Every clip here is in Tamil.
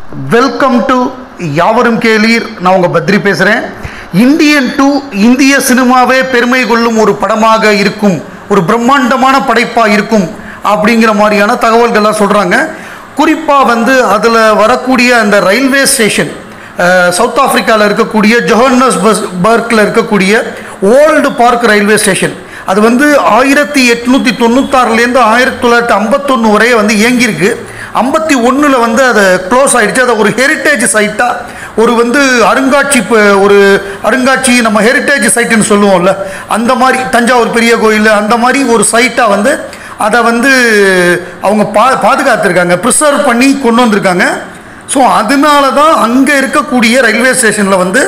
வெல்கம் டு யாவரும் கேளீர் நான் உங்கள் பத்ரி பேசுகிறேன் இந்தியன் டூ இந்திய சினிமாவே பெருமை கொள்ளும் ஒரு படமாக இருக்கும் ஒரு பிரம்மாண்டமான படைப்பாக இருக்கும் அப்படிங்கிற மாதிரியான தகவல்கள்லாம் சொல்கிறாங்க குறிப்பாக வந்து அதில் வரக்கூடிய அந்த ரயில்வே ஸ்டேஷன் சவுத் ஆப்பிரிக்காவில் இருக்கக்கூடிய ஜொஹன்னஸ் பர்க்கில் இருக்கக்கூடிய ஓல்டு பார்க் ரயில்வே ஸ்டேஷன் அது வந்து ஆயிரத்தி எட்நூற்றி தொண்ணூத்தாறுலேருந்து ஆயிரத்தி தொள்ளாயிரத்தி ஐம்பத்தொன்று வரைய வந்து இயங்கியிருக்கு ஐம்பத்தி ஒன்றில் வந்து அதை க்ளோஸ் ஆயிடுச்சு அதை ஒரு ஹெரிட்டேஜ் சைட்டாக ஒரு வந்து அருங்காட்சி ப- ஒரு அருங்காட்சி நம்ம ஹெரிட்டேஜ் சைட்டுன்னு சொல்லுவோம்ல அந்த மாதிரி தஞ்சாவூர் பெரிய கோயில் அந்த மாதிரி ஒரு சைட்டாக வந்து அதை வந்து அவங்க பா பாதுகாத்துருக்காங்க ப்ரிசர்வ் பண்ணி கொண்டு வந்திருக்காங்க ஸோ அதனால தான் அங்கே இருக்கக்கூடிய ரயில்வே ஸ்டேஷனில் வந்து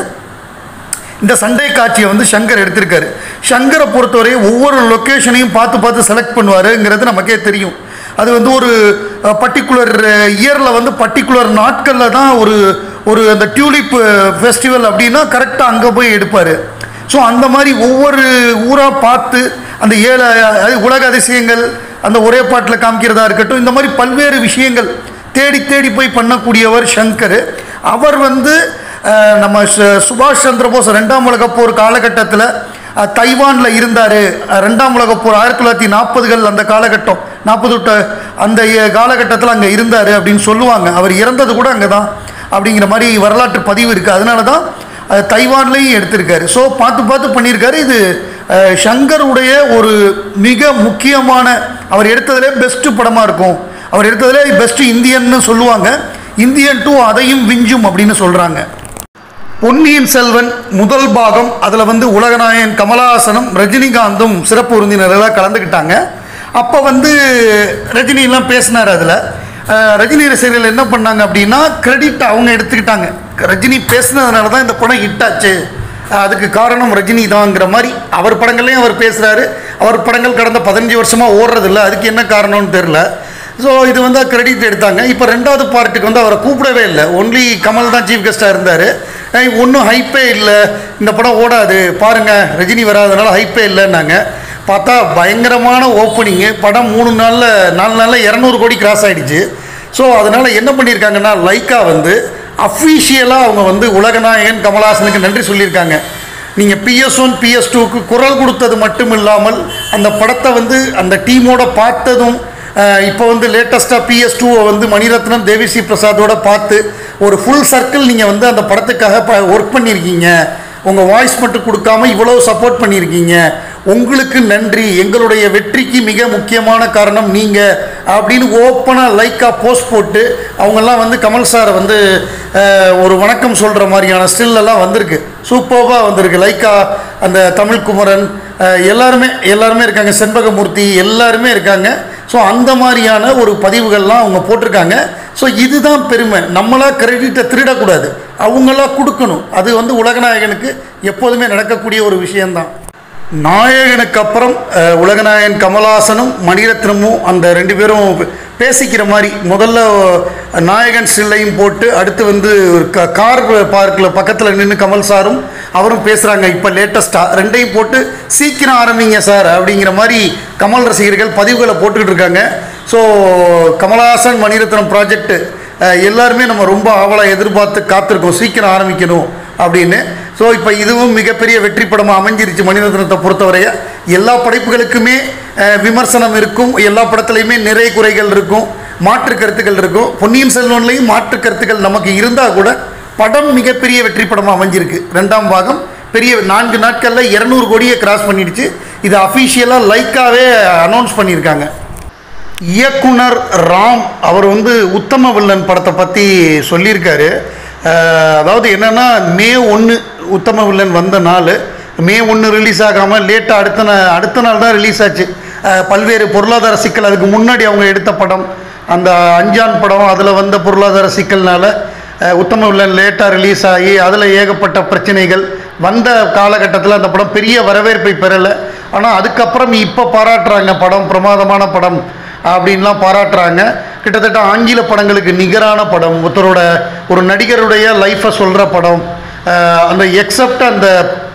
இந்த சண்டை காட்சியை வந்து சங்கர் எடுத்திருக்காரு சங்கரை பொறுத்தவரை ஒவ்வொரு லொக்கேஷனையும் பார்த்து பார்த்து செலக்ட் பண்ணுவாருங்கிறது நமக்கே தெரியும் அது வந்து ஒரு பர்டிகுலர் இயரில் வந்து பர்டிகுலர் நாட்களில் தான் ஒரு ஒரு அந்த டியூலிப் ஃபெஸ்டிவல் அப்படின்னா கரெக்டாக அங்கே போய் எடுப்பார் ஸோ அந்த மாதிரி ஒவ்வொரு ஊராக பார்த்து அந்த ஏழு அது உலக அதிசயங்கள் அந்த ஒரே பாட்டில் காமிக்கிறதா இருக்கட்டும் இந்த மாதிரி பல்வேறு விஷயங்கள் தேடி தேடி போய் பண்ணக்கூடியவர் சங்கர் அவர் வந்து அஹ், நம்ம சு- சுபாஷ் சந்திர போஸ் ரெண்டாம் உலகப் போர் காலகட்டத்தில் தைவானில் இருந்தார் ரெண்டாம் உலகப் போர் ஆயிரத்தி தொள்ளாயிரத்தி நாற்பதுகள் அந்த காலகட்டம் நாற்பது விட்ட அந்த காலகட்டத்தில் அங்கே இருந்தார் அப்படின்னு சொல்லுவாங்க அவர் இறந்தது கூட அங்கே தான் அப்படிங்கிற மாதிரி வரலாற்று பதிவு இருக்குது அதனால தான் அஹ், தைவான்லேயும் எடுத்திருக்காரு ஸோ பார்த்து பார்த்து பண்ணியிருக்காரு இது அஹ், சங்கருடைய ஒரு மிக முக்கியமான அவர் எடுத்ததிலே பெஸ்ட்டு படமாக இருக்கும் அவர் எடுத்ததிலே பெஸ்ட்டு இந்தியன்னு சொல்லுவாங்க இந்தியன் டூ அதையும் விஞ்சும் அப்படின்னு சொல்கிறாங்க பொன்னியின் செல்வன் முதல் பாகம் அதில் வந்து உலகநாயகன் கமலஹாசனும் ரஜினிகாந்தும் சிறப்பு விருந்தினர்களாக கலந்துக்கிட்டாங்க அப்போ வந்து ரஜினிலாம் பேசினார் அதில் ரஜினி ரசிகர்கள் என்ன பண்ணாங்க அப்படின்னா கிரெடிட் அவங்க எடுத்துக்கிட்டாங்க ரஜினி பேசுனதுனால தான் இந்த படம் ஹிட் ஆச்சு அதுக்கு காரணம் ரஜினி தாங்கிற மாதிரி அவர் படங்கள்லையும் அவர் பேசுகிறாரு அவர் படங்கள் கடந்த பதினஞ்சு வருஷமாக ஓடுறதில்ல அதுக்கு என்ன காரணம்னு தெரில ஸோ இது வந்து கிரெடிட் எடுத்தாங்க இப்போ ரெண்டாவது பார்ட்டுக்கு வந்து அவரை கூப்பிடவே இல்லை ஒன்லி கமல் தான் சீஃப் கெஸ்ட்டாக இருந்தார் ஒன்றும் ஹைப்பே இல்லை இந்த படம் ஓடாது பாருங்கள் ரஜினி வராதனால ஹைப்பே இல்லைன்னாங்க பார்த்தா பயங்கரமான ஓப்பனிங்கு படம் மூணு நாளில் நாலு நாளில் இரநூறு கோடி கிராஸ் ஆயிடுச்சு ஸோ அதனால் என்ன பண்ணியிருக்காங்கன்னா லைக்கா வந்து அஃபீஷியலாக அவங்க வந்து உலகநாயகன் கமலஹாசனுக்கு நன்றி சொல்லியிருக்காங்க நீங்கள் பிஎஸ் ஒன் பிஎஸ் டூக்கு குரல் கொடுத்தது மட்டும் இல்லாமல் அந்த படத்தை வந்து அந்த டீமோட பார்த்ததும் அஹ், இப்போ வந்து லேட்டஸ்ட்டாக பிஎஸ் டூவை வந்து மணிரத்னம் தேவிஸ்ரீ பிரசாதோட பார்த்து ஒரு ஃபுல் சர்க்கிள் நீங்கள் வந்து அந்த படத்துக்காக ப ஒர்க் பண்ணியிருக்கீங்க உங்கள் வாய்ஸ் மட்டும் கொடுக்காம இவ்வளோ சப்போர்ட் பண்ணியிருக்கீங்க உங்களுக்கு நன்றி எங்களுடைய வெற்றிக்கு மிக முக்கியமான காரணம் நீங்கள் அப்படின்னு ஓப்பனாக லைக்காக போஸ்ட் போட்டு அவங்கெல்லாம் வந்து கமல் சாரை வந்து அஹ், ஒரு வணக்கம் சொல்கிற மாதிரியான still எல்லாம் வந்திருக்கு சூப்பர்பாக வந்திருக்கு லைக்கா அந்த தமிழ் குமரன் அஹ், எல்லாருமே எல்லாருமே இருக்காங்க செண்பகமூர்த்தி எல்லாருமே இருக்காங்க ஸோ அந்த மாதிரியான ஒரு பதிவுகள்லாம் அவங்க போட்டிருக்காங்க ஸோ இதுதான் பெருமை நம்மளா கிரெடிட்டை திருடக்கூடாது அவங்களா கொடுக்கணும் அது வந்து உலகநாயகனுக்கு எப்போதுமே நடக்கக்கூடிய ஒரு விஷயம்தான் நாயகனுக்கு அப்புறம் அஹ், உலகநாயகன் கமலஹாசனும் மணிரத்னமும் அந்த ரெண்டு பேரும் பேசிக்கிற மாதிரி முதல்ல அஹ், நாயகன் ஸ்டில்லையும் போட்டு அடுத்து வந்து ஒரு க கார் பார்க்கில் பக்கத்தில் நின்று கமல் சாரும் அவரும் பேசுகிறாங்க இப்போ லேட்டஸ்ட்டாக ரெண்டையும் போட்டு சீக்கிரம் ஆரம்பிங்க சார் அப்படிங்கிற மாதிரி கமல் ரசிகர்கள் பதிவுகளை போட்டுக்கிட்டு இருக்காங்க ஸோ கமலஹாசன் மணிரத்னம் ப்ராஜெக்ட் எல்லாருமே நம்ம ரொம்ப ஆவலாக எதிர்பார்த்து காத்திருக்கோம் சீக்கிரம் ஆரம்பிக்கணும் அப்படின்னு ஸோ இப்போ இதுவும் மிகப்பெரிய வெற்றி படமாக அமைஞ்சிருச்சு மணிரத்னத்தை பொறுத்தவரைய எல்லா படைப்புகளுக்குமே அஹ், விமர்சனம் இருக்கும் எல்லா படத்துலையுமே நிறை குறைகள் இருக்கும் மாற்று கருத்துக்கள் இருக்கும் பொன்னியின் செல்வன்லையும் மாற்று கருத்துக்கள் நமக்கு இருந்தால் கூட படம் மிகப்பெரிய வெற்றி படமாக அமைஞ்சிருக்கு ரெண்டாம் பாகம் பெரிய நான்கு நாட்களில் இரநூறு கோடியை கிராஸ் பண்ணிடுச்சு இது அஃபீஷியலாக லைக்காகவே அனௌன்ஸ் பண்ணியிருக்காங்க இயக்குனர் ராம் அவர் வந்து உத்தம வில்லன் படத்தை பற்றி சொல்லியிருக்காரு அஹ், அதாவது என்னென்னா மே ஒன்று உத்தம வில்லன் வந்த நாள் மே ஒன்று ரிலீஸ் ஆகாமல் லேட்டாக அடுத்த நா- அடுத்த நாள் தான் ரிலீஸ் ஆச்சு அஹ், பல்வேறு பொருளாதார சிக்கல் அதுக்கு முன்னாடி அவங்க எடுத்த படம் அந்த அஞ்சான் படம் அதில் வந்த பொருளாதார சிக்கல்னால அஹ், உத்தம வில்லன் லேட்டாக ரிலீஸ் ஆகி அதில் ஏகப்பட்ட பிரச்சனைகள் வந்த காலகட்டத்தில் அந்த படம் பெரிய வரவேற்பை பெறலை ஆனால் அதுக்கப்புறம் இப்போ பாராட்டுறாங்க படம் பிரமாதமான படம் அப்படின்லாம் பாராட்டுறாங்க கிட்டத்தட்ட ஆங்கில படங்களுக்கு நிகரான படம் ஒருத்தரோட ஒரு நடிகருடைய லைஃப்பை சொல்கிற படம் அஹ் அந்த எக்ஸப்ட் அந்த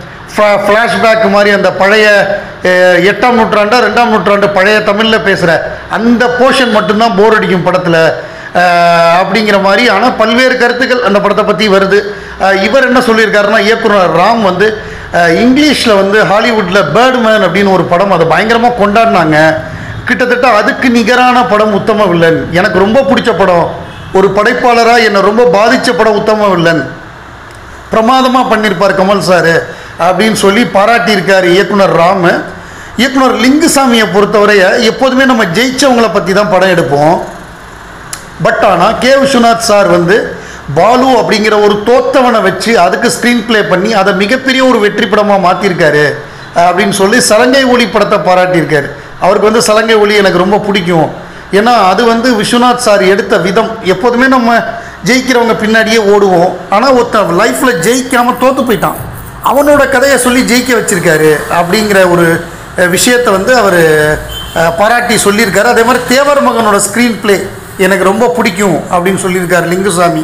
ஃப்ளாஷ்பேக் மாதிரி அந்த பழைய அஹ், எட்டாம் நூற்றாண்டு ரெண்டாம் நூற்றாண்டு பழைய தமிழில் பேசுகிற அந்த போர்ஷன் மட்டும்தான் போர் அடிக்கும் படத்தில் அஹ், அப்படிங்கிற மாதிரி ஆனால் பல்வேறு கருத்துக்கள் அந்த படத்தை பற்றி வருது அஹ், இவர் என்ன சொல்லியிருக்காருன்னா இயக்குனர் ராம் வந்து இங்கிலீஷில் வந்து ஹாலிவுட்டில் பேர்ட்மேன் அப்படின்னு ஒரு படம் அதை பயங்கரமாக கொண்டாடினாங்க கிட்டத்தட்ட அதுக்கு நிகரான படம் உத்தம வில்லன் எனக்கு ரொம்ப பிடிச்ச படம் ஒரு படைப்பாளராக என்னை ரொம்ப பாதித்த படம் உத்தம வில்லன் பிரமாதமாக பண்ணியிருப்பார் கமல் சார் அப்படின்னு சொல்லி பாராட்டியிருக்கார் இயக்குனர் ராமு இயக்குனர் லிங்குசாமியை பொறுத்தவரைய எப்போதுமே நம்ம ஜெயிச்சவங்களை பற்றி தான் படம் எடுப்போம் பட் ஆனால் கே விஸ்வநாத் சார் வந்து பாலு அப்படிங்கிற ஒரு தோத்தவனை வச்சு அதுக்கு ஸ்க்ரீன் ப்ளே பண்ணி அதை மிகப்பெரிய ஒரு வெற்றி படமாக மாற்றிருக்காரு அப்படின்னு சொல்லி சலங்கை ஒளி படத்தை பாராட்டியிருக்காரு அவருக்கு வந்து சலங்கை ஒளி எனக்கு ரொம்ப பிடிக்கும் ஏன்னா அது வந்து விஸ்வநாத் சார் எடுத்த விதம் எப்போதுமே நம்ம ஜெயிக்கிறவங்க பின்னாடியே ஓடுவோம் ஆனால் ஒருத்தன் லைஃப்பில் ஜெயிக்காமல் தோற்று போயிட்டான் அவனோட கதையை சொல்லி ஜெயிக்க வச்சிருக்காரு அப்படிங்கிற ஒரு அஹ், விஷயத்தை வந்து அவர் பாராட்டி சொல்லியிருக்காரு அதே மாதிரி தேவர் மகனோட ஸ்க்ரீன் ப்ளே எனக்கு ரொம்ப பிடிக்கும் அப்படின்னு சொல்லியிருக்காரு லிங்குசாமி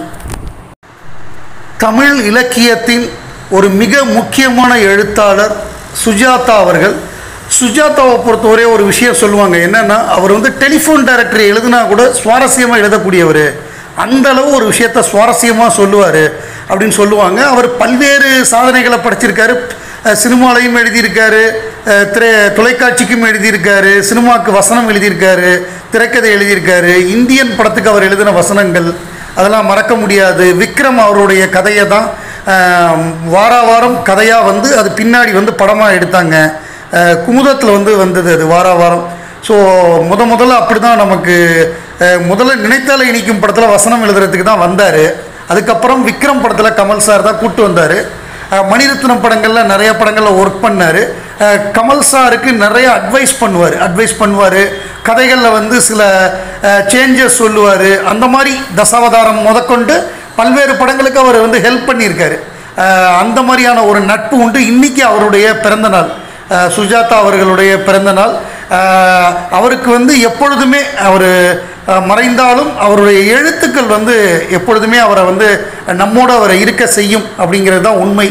தமிழ் இலக்கியத்தின் ஒரு மிக முக்கியமான எழுத்தாளர் சுஜாதா அவர்கள் சுஜாதாவை பொறுத்தவரை ஒரு விஷயம் சொல்லுவாங்க என்னன்னா அவர் வந்து டெலிஃபோன் டைரக்டரி எழுதுனா கூட சுவாரஸ்யமாக எழுதக்கூடியவர் அந்த அளவு ஒரு விஷயத்த சுவாரஸ்யமாக சொல்லுவார் அப்படின்னு சொல்லுவாங்க அவர் பல்வேறு சாதனைகளை படைச்சிருக்காரு அஹ் சினிமாலையும் எழுதியிருக்காரு அஹ் திரை தொலைக்காட்சிக்கும் எழுதியிருக்காரு சினிமாவுக்கு வசனம் எழுதியிருக்காரு திரைக்கதை எழுதியிருக்காரு இந்தியன் படத்துக்கு அவர் எழுதின வசனங்கள் அதெல்லாம் மறக்க முடியாது விக்ரம் அவருடைய கதையை தான் அஹ், வாரா வாரம் கதையாக வந்து அது பின்னாடி வந்து படமாக எடுத்தாங்க குமுதத்தில் வந்து வந்தது அது வாரா வாரம் ஸோ முத முதல்ல அப்படி தான் நமக்கு அஹ், முதல்ல நினைத்தாலே இனிக்கும் படத்தில் வசனம் எழுதுறதுக்கு தான் வந்தார் அதுக்கப்புறம் விக்ரம் படத்தில் கமல் சார் தான் கூப்பிட்டு வந்தார் அஹ் மணிரத்னம் படங்களில் நிறைய படங்களில் ஒர்க் பண்ணார் கமல் சாருக்கு நிறைய அட்வைஸ் பண்ணுவார் அட்வைஸ் பண்ணுவார் கதைகளில் வந்து சில சேஞ்சஸ் சொல்லுவார் அந்த மாதிரி தசாவதாரம் முதற்கொண்டு பல்வேறு படங்களுக்கு அவர் வந்து ஹெல்ப் பண்ணியிருக்காரு அஹ் அந்த மாதிரியான ஒரு நட்பு உண்டு இன்றைக்கி அவருடைய பிறந்த நாள் அஹ் சுஜாதா அவர்களுடைய பிறந்த நாள் அஹ் அவருக்கு வந்து எப்பொழுதுமே அவர் மறைந்தாலும் அவருடைய எழுத்துக்கள் வந்து எப்பொழுதுமே அவரை வந்து நம்மோடு அவரை இருக்க செய்யும் அப்படிங்கிறது தான் உண்மை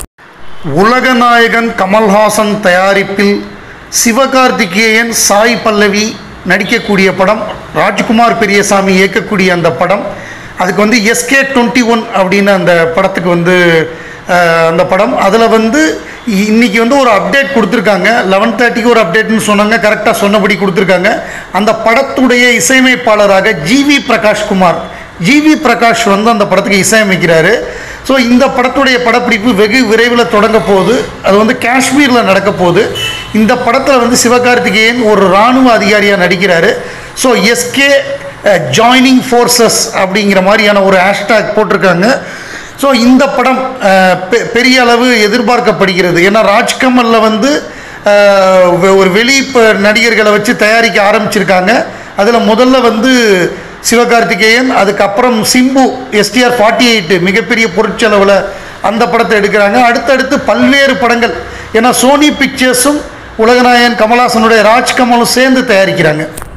உலகநாயகன் கமல்ஹாசன் தயாரிப்பில் சிவகார்த்திகேயன் சாய் பல்லவி நடிக்கக்கூடிய படம் ராஜ்குமார் பெரியசாமி இயக்கக்கூடிய அந்த படம் அதுக்கு வந்து எஸ்கே டுவெண்ட்டி ஒன் அப்படின்னு அந்த படத்துக்கு வந்து அஹ், அந்த படம் அதில் வந்து இ- இன்னைக்கு வந்து ஒரு அப்டேட் கொடுத்துருக்காங்க லெவன் தேர்ட்டிக்கு ஒரு அப்டேட்னு சொன்னாங்க கரெக்டாக சொன்னபடி கொடுத்துருக்காங்க அந்த படத்துடைய இசையமைப்பாளராக ஜிவி பிரகாஷ்குமார் ஜிவி பிரகாஷ் வந்து அந்த படத்துக்கு இசையமைக்கிறாரு ஸோ இந்த படத்துடைய படப்பிடிப்பு வெகு விரைவில் தொடங்க போகுது அது வந்து காஷ்மீரில் நடக்க போகுது இந்த படத்தில் வந்து சிவகார்த்திகேயன் ஒரு இராணுவ அதிகாரியாக நடிக்கிறாரு ஸோ எஸ்கே ஜாயினிங் ஃபோர்ஸஸ் அப்படிங்கிற மாதிரியான ஒரு ஹேஷ்டேக் போட்டிருக்காங்க ஸோ இந்த படம் அஹ், பெ- பெரிய அளவு எதிர்பார்க்கப்படுகிறது ஏன்னா ராஜ்கமல்ல வந்து அஹ், வெ- ஒரு வெளி ப- நடிகர்களை வச்சு தயாரிக்க ஆரம்பிச்சிருக்காங்க அதில் முதல்ல வந்து சிவகார்த்திகேயன் அதுக்கப்புறம் சிம்பு எஸ்டிஆர் ஃபார்ட்டி எயிட் மிகப்பெரிய பொருட்செலவில் அந்த படத்தை எடுக்கிறாங்க அடுத்தடுத்து பல்வேறு படங்கள் ஏன்னா சோனி பிக்சர்ஸும் உலகநாயகன் கமல்ஹாசனுடைய ராஜ்கமலும் சேர்ந்து தயாரிக்கிறாங்க